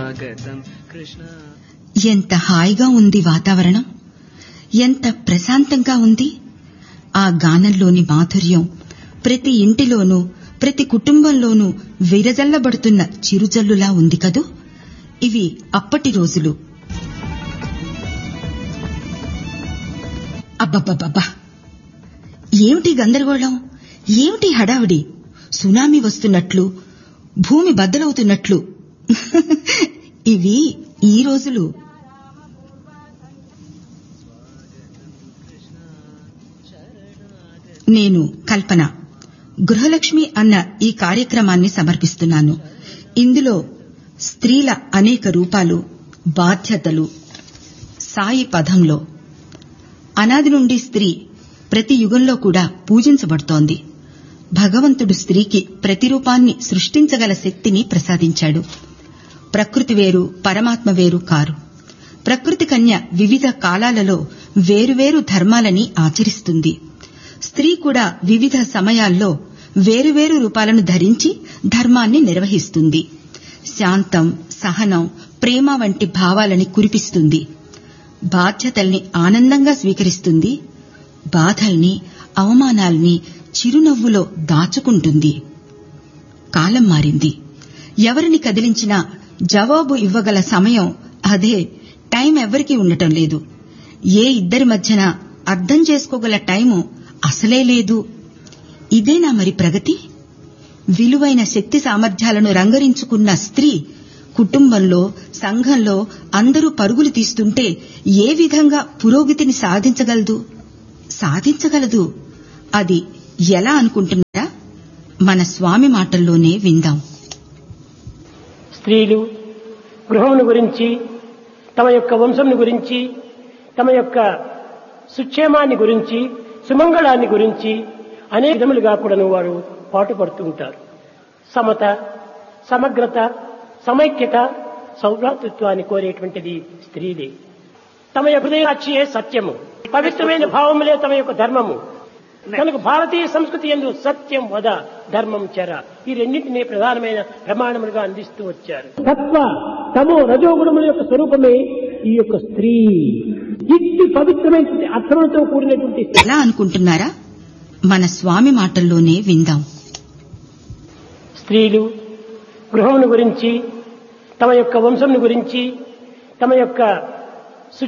స్వాగతం కృష్ణ ఎంత హాయిగా ఉంది వాతావరణం ఎంత ప్రశాంతంగా ఉంది ఆ గానంలోని మాధుర్యం ప్రతి ఇంటిలోనూ ప్రతి కుటుంబంలోనూ విరజల్లబడుతున్న చిరుజల్లులా ఉంది కదూ ఇవి అప్పటి రోజులు అబ్బబ్బబ్బబ్బా ఏమిటి గందరగోళం ఏమిటి హడావిడి సునామీ వస్తున్నట్లు భూమి బద్దలవుతున్నట్లు ఇవి ఈ రోజులు నేను కల్పన గృహలక్ష్మి అన్న ఈ కార్యక్రమాన్ని సమర్పిస్తున్నాను ఇందులో స్త్రీల అనేక రూపాలు బాధ్యతలు సాయి పదంలో అనాది నుండి స్త్రీ ప్రతి యుగంలో కూడా పూజించబడుతోంది భగవంతుడు స్త్రీకి ప్రతిరూపాన్ని సృష్టించగల శక్తిని ప్రసాదించాడు ప్రకృతి వేరు పరమాత్మ వేరు కారు ప్రకృతి కన్య వివిధ కాలాలలో వేరువేరు ధర్మాలని ఆచరిస్తుంది స్త్రీ కూడా వివిధ సమయాల్లో వేరువేరు రూపాలను ధరించి ధర్మాన్ని నిర్వహిస్తుంది శాంతం సహనం ప్రేమ వంటి భావాలని కురిపిస్తుంది బాధ్యతల్ని ఆనందంగా స్వీకరిస్తుంది బాధల్ని అవమానాల్ని చిరునవ్వులో దాచుకుంటుంది కాలం మారింది ఎవరిని కదిలించినా జవాబు ఇవ్వగల సమయం అదే టైం ఎవరికీ ఉండటం లేదు ఏ ఇద్దరి మధ్యన అర్థం చేసుకోగల టైము అసలే లేదు ఇదేనా మరి ప్రగతి విలువైన శక్తి సామర్థ్యాలను రంగరించుకున్న స్త్రీ కుటుంబంలో సంఘంలో అందరూ పరుగులు తీస్తుంటే ఏ విధంగా పురోగతిని సాధించగలదు సాధించగలదు అది ఎలా అనుకుంటున్నారా మన స్వామి మాటల్లోనే విందాం స్త్రీలు గృహమును గురించి తమ యొక్క వంశంను గురించి తమ యొక్క సుక్షేమాన్ని గురించి సుమంగళాన్ని గురించి అనేక విధములుగా కూడాను వారు పాటుపడుతూ ఉంటారు సమత సమగ్రత సమైక్యత సౌభ్రాతృత్వాన్ని కోరేటువంటిది స్త్రీలే తమ యొక్క హృదయాక్షియే సత్యము పవిత్రమైన భావములే తమ యొక్క ధర్మము కనుక భారతీయ సంస్కృతి ఎందు సత్యం వద ధర్మం చర ఈ రెండింటినీ ప్రధానమైన ప్రమాణములుగా అందిస్తూ వచ్చారు తత్వ తమో రజోగుణముల యొక్క స్వరూపమే ఈ యొక్క స్త్రీ ఇట్టి పవిత్రమైనటువంటి అర్థములతో కూడినటువంటి ఎలా అనుకుంటున్నారా మన స్వామి మాటల్లోనే విందాం స్త్రీలు గృహమును గురించి తమ యొక్క వంశంను గురించి తమ యొక్క